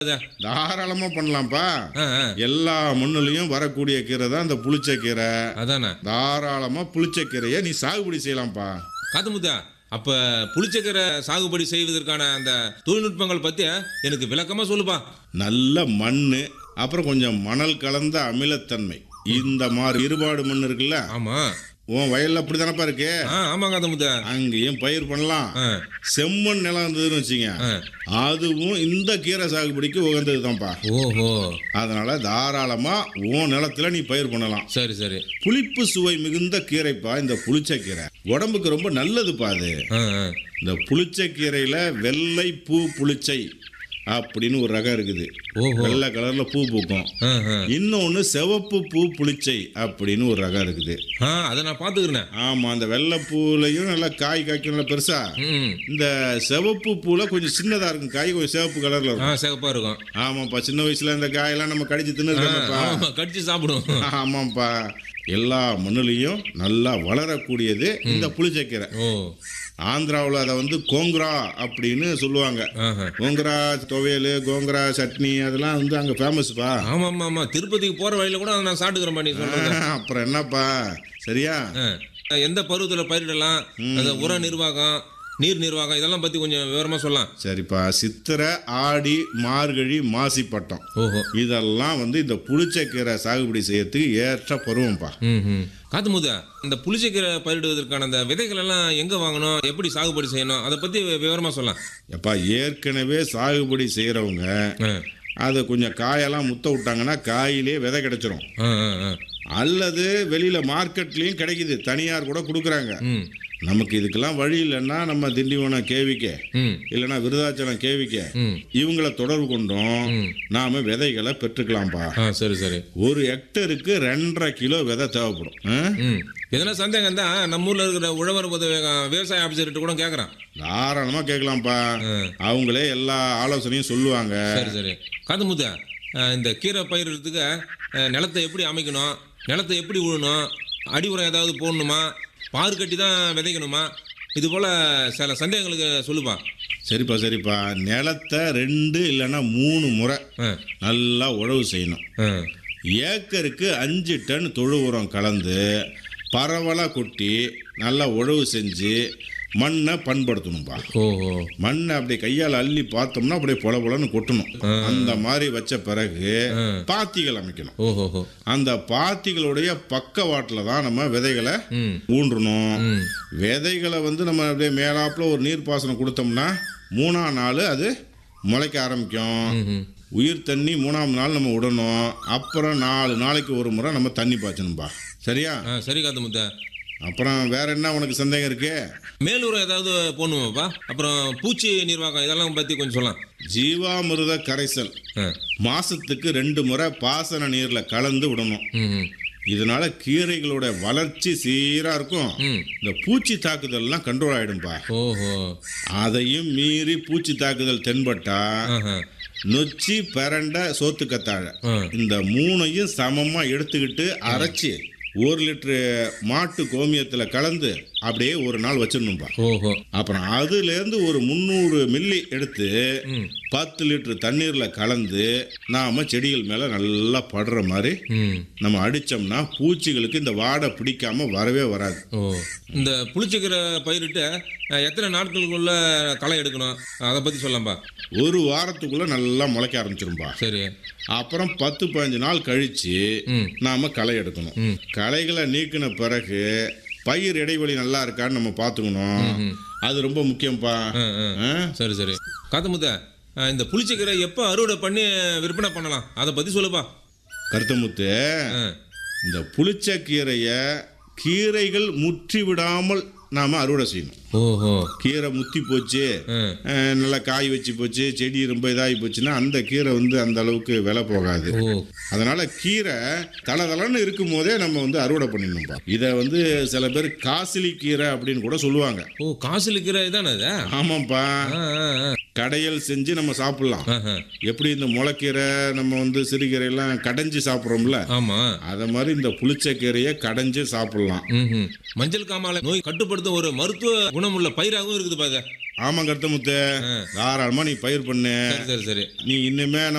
அத. தாராளமா பண்ணலாம்ப்பா ஆ, ஆ. எல்லா மண்ணுலயும் வரக்கூடிய கீரை தான் இந்த புளிச்சக்கீரை அதானே தாராளமா புளிச்சக்கீரையை நீ சாகுபடி செய்யலாம்ப்பா காத்துமுத்தா அப்ப புளிச்சக்கீரை சாகுபடி செய்வதற்கான அந்த தொழில்நுட்பங்கள் பத்தி எனக்கு விளக்கமா சொல்லுப்பா நல்ல மண் அப்புறம் கொஞ்சம் மணல் கலந்த அமிலத்தன்மை இந்த மாதிரி இருபாடு மண் இருக்குல்ல ஆமா உன் வயல்ல அப்படிதானப்பா இருக்கு ஆ ஆமா காத்துமுத்தா அங்கேயும் பயிர் பண்ணலாம் ஆ, செம்மண் நிலம் இருந்ததுன்னு வச்சுங்க ஆ. அதுவும் இந்த கீரை சாகுபடிக்கு உகந்தது தான்ப்பா ஓஹோ அதனால தாராளமா உன் நிலத்துல நீ பயிர் பண்ணலாம் சரி சரி புளிப்பு சுவை மிகுந்த கீரைப்பா இந்த புளிச்சக்கீரை உடம்புக்கு ரொம்ப நல்லதுப்பா அது ஆ, ஆ. இந்த புளிச்சக்கீரையில வெள்ளை பூ புளிச்சை அப்படின்னு ஒரு ரகம் இருக்குது ஓஹோ வெள்ளை கலர்ல பூ பூக்கும் ஆ, ஆ. இன்னொன்னு சிவப்பு பூ புளிச்சை அப்படின்னு ஒரு ரகம் இருக்குது ஆ அதை நான் பாத்துக்கிறேன் ஆமா அந்த வெள்ளை பூலையும் நல்லா காய் காய்க்கும் நல்லா பெருசா ம் இந்த சிவப்பு பூல கொஞ்சம் சின்னதா இருக்கும் காய் கொஞ்சம் சிவப்பு கலர்ல ஆ இருக்கும் சிகப்பா இருக்கும் ஆமாப்பா சின்ன வயசுல இந்த காயெல்லாம் நம்ம கடிச்சு தின்னுருக்கோம்ப்பா ஆமா கடிச்சு சாப்பிடும் ஆமாப்பா எல்லா மண்ணுலையும் நல்லா வளரக்கூடியது இந்த புளிச்சக்கீரை ஓ ஆந்திராவில் அதை வந்து கோங்குரா அப்படின்னு சொல்லுவாங்க ஆஹா. கோங்குரா துவையல் கோங்குரா சட்னி அதெல்லாம் வந்து அங்கே ஃபேமஸ்ப்பா ஆமா ஆமா ஆமா திருப்பதிக்கு போற வழியில கூட அதை நான் சாப்பிட்டுக்கிறேன் நீ சொல்றது அப்புறம் என்னப்பா சரியா ஆ. எந்த பருவத்துல பயிரிடலாம் அந்த உர நிர்வாகம் நீர் நிர்வாகம் இதெல்லாம் பத்தி கொஞ்சம் விவரமா சொல்லலாம் சரிப்பா சித்திரை ஆடி மார்கழி மாசிப்பட்டம் ஓஹோ இதெல்லாம் வந்து இந்த புளிச்சக்கீரை சாகுபடி செய்யறதுக்கு ஏற்ற பருவம்ப்பா ம் ம் காத்துமுதா இந்த புளிச்சக்கீரை பயிரிடுவதற்கான அந்த விதைகள் எல்லாம் எங்க வாங்கணும் எப்படி சாகுபடி செய்யணும் அதை பத்தி வி- விவரமா சொல்லலாம் எப்பா ஏற்கனவே சாகுபடி செய்கிறவங்க ஆ. அதை கொஞ்சம் காயெல்லாம் முத்த விட்டாங்கன்னா காயிலே விதை கிடைச்சிரும் ஆ, ஆ, ஆ. அல்லது வெளியில் மார்க்கெட்லேயும் கிடைக்குது தனியார் கூட கொடுக்குறாங்க ம் நமக்கு இதுக்கெல்லாம் வழி இல்லைன்னா நம்ம திண்டிவனம் கேவிக்கே ம் இல்லைன்னா விருதாச்சலம் கேவிக்கே ம் இவங்கள தொடர்பு கொண்டோம் ம். நாம விதைகளை பெற்றுக்கலாம்ப்பா ஆ சரி சரி ஒரு ஹெக்டருக்கு ரெண்டரை கிலோ விதை தேவைப்படும் ஆ? ம் எதனா சந்தேகம் தான் நம்ம ஊர்ல இருக்கிற உழவர் உதவி விவசாய ஆஃபீஸர்கிட்ட கூட கேட்குறான் தாராளமா கேட்கலாம்ப்பா அவங்களே எல்லா ஆலோசனையும் சொல்லுவாங்க சரி சரி காதுமுத்த இந்த கீரை பயிரிடுறதுக்கு அஹ், நிலத்தை எப்படி அமைக்கணும் நிலத்தை எப்படி உழணும் அடி உரம் ஏதாவது போடணுமா பார் கட்டி தான் விதைக்கணுமா இது போல சில சந்தேகங்களுக்கு சொல்லுப்பா சரிப்பா சரிப்பா நிலத்தை ரெண்டு இல்லைன்னா மூணு முறை ஆ நல்லா உழவு செய்யணும் ஆ ஏக்கருக்கு அஞ்சு டன் தொழு உரம் கலந்து பரவலாக கொட்டி நல்லா உழவு செஞ்சு மண்ணை பண்படுத்தணும்பா ஓஹோ மண்ணை அப்படி கையால் அள்ளி பார்த்தோம்னா அப்படியே பொல பொலன்னு கொட்டணும் அந்த மாதிரி வச்ச பிறகு பாத்திகள் அமைக்கணும் ஓஹோஹோ அந்த பாத்திகளுடைய பக்கவாட்டில் தான் நம்ம விதைகளை ம் ஊன்றணும் ம் விதைகளை வந்து நம்ம அப்படியே மேலாப்புல ஒரு நீர்ப்பாசனம் கொடுத்தோம்னா மூணாம் நாள் அது முளைக்க ஆரம்பிக்கும் ம் உயிர் தண்ணி மூணாம் நாள் நம்ம விடணும் அப்புறம் நாலு நாளைக்கு ஒரு முறை நம்ம தண்ணி பாய்ச்சணும்பா சரியா ஆ சரி காதுமுத்த அப்புறம் வேற என்ன உனக்கு சந்தேகம் இருக்கு மேலூரம் ஏதாவது போடணுமாப்பா அப்புறம் பூச்சி நிர்வாகம் இதெல்லாம் பற்றி கொஞ்சம் சொல்லலாம் ஜீவாமிர்த கரைசல் ஆ மாசத்துக்கு ரெண்டு முறை பாசன நீர்ல கலந்து விடணும் ம் ம் இதனால கீரைகளோட வளர்ச்சி சீரா இருக்கும் ம் இந்த பூச்சி தாக்குதல்லாம் கண்ட்ரோல் ஆயிடும்பா ஓஹோ அதையும் மீறி பூச்சி தாக்குதல் தென்பட்டா ஆஹா நொச்சி பிரண்ட சோத்துக்கத்தாழை ஆ இந்த மூணையும் சமமா எடுத்துக்கிட்டு அரைச்சி ஒரு லிட்டரு மாட்டு கோமியத்துல கலந்து அப்படியே ஒரு நாள் வச்சிடணும்பா ஓஹோ அப்புறம் அதுலேருந்து ஒரு முந்நூறு மில்லி எடுத்து ம் பத்து லிட்டர் தண்ணீர்ல கலந்து நாம செடிகள் மேல நல்லா படுற மாதிரி ம் நம்ம அடிச்சோம்னா பூச்சிகளுக்கு இந்த வாடை பிடிக்காம வரவே வராது ஓ இந்த புளிச்சக்கீரை பயிரிட்டு அஹ், எத்தனை நாட்களுக்குள்ள களை எடுக்கணும் அதை பற்றி சொல்லலாம்ப்பா ஒரு வாரத்துக்குள்ள நல்லா முளைக்க ஆரம்பிச்சிரும்பா சரி அப்புறம் பத்து பதினஞ்சு நாள் கழிச்சு ம் நாம களை எடுக்கணும் ம் களைகளை நீக்கின பிறகு பயிர் இடைவெளி நல்லா இருக்கான்னு நம்ம பார்த்துக்கணும் ம். அது ரொம்ப முக்கியம்ப்பா ஆ ஆ ஆ? சரி சரி காத்தமுத்த அஹ், இந்த புளிச்சக்கீரை எப்போ அறுவடை பண்ணி விற்பனை பண்ணலாம் அதை பற்றி சொல்லுப்பா கருத்தமுத்து ஆ இந்த புளிச்சக்கீரையை கீரைகள் முற்றி விடாமல் நாம அறுவடை செய்யணும் ஓஹோ கீரை முத்தி போச்சு ஆ அஹ், நல்லா காய் வச்சு போச்சு செடி ரொம்ப இதாகி போச்சுன்னா அந்த கீரை வந்து அந்த அளவுக்கு விலை போகாது ஓ அதனால கீரை தளதளன்னு இருக்கும் போதே நம்ம வந்து அறுவடை பண்ணிடணும்பா இதை வந்து சில பேர் காசிலி கீரை அப்படின்னு கூட சொல்லுவாங்க ஓ காசில் கீரை இதானே அது ஆமாப்பா ஆ ஆ ஆ கடையல் செஞ்சு நம்ம சாப்பிடலாம் ஆஹா. எப்படி இந்த முளைக்கீரை நம்ம வந்து சிறுகீரை எல்லாம் கடைஞ்சு சாப்பிட்றோம்ல ஆமா அத மாதிரி இந்த புளிச்சக்கீரையை கடைஞ்சு சாப்பிடலாம் ம்ஹும். மஞ்சள் காமாலை நோய் கட்டுப்படுத்தும் ஒரு மருத்துவ குணமுள்ள பயிராகவும் இருக்குது பாக்க ஆமாம் கருத்தமுத்து தாராளமாக நீ பயிர் பண்ணு சரி சரி சரி நீ இன்னுமே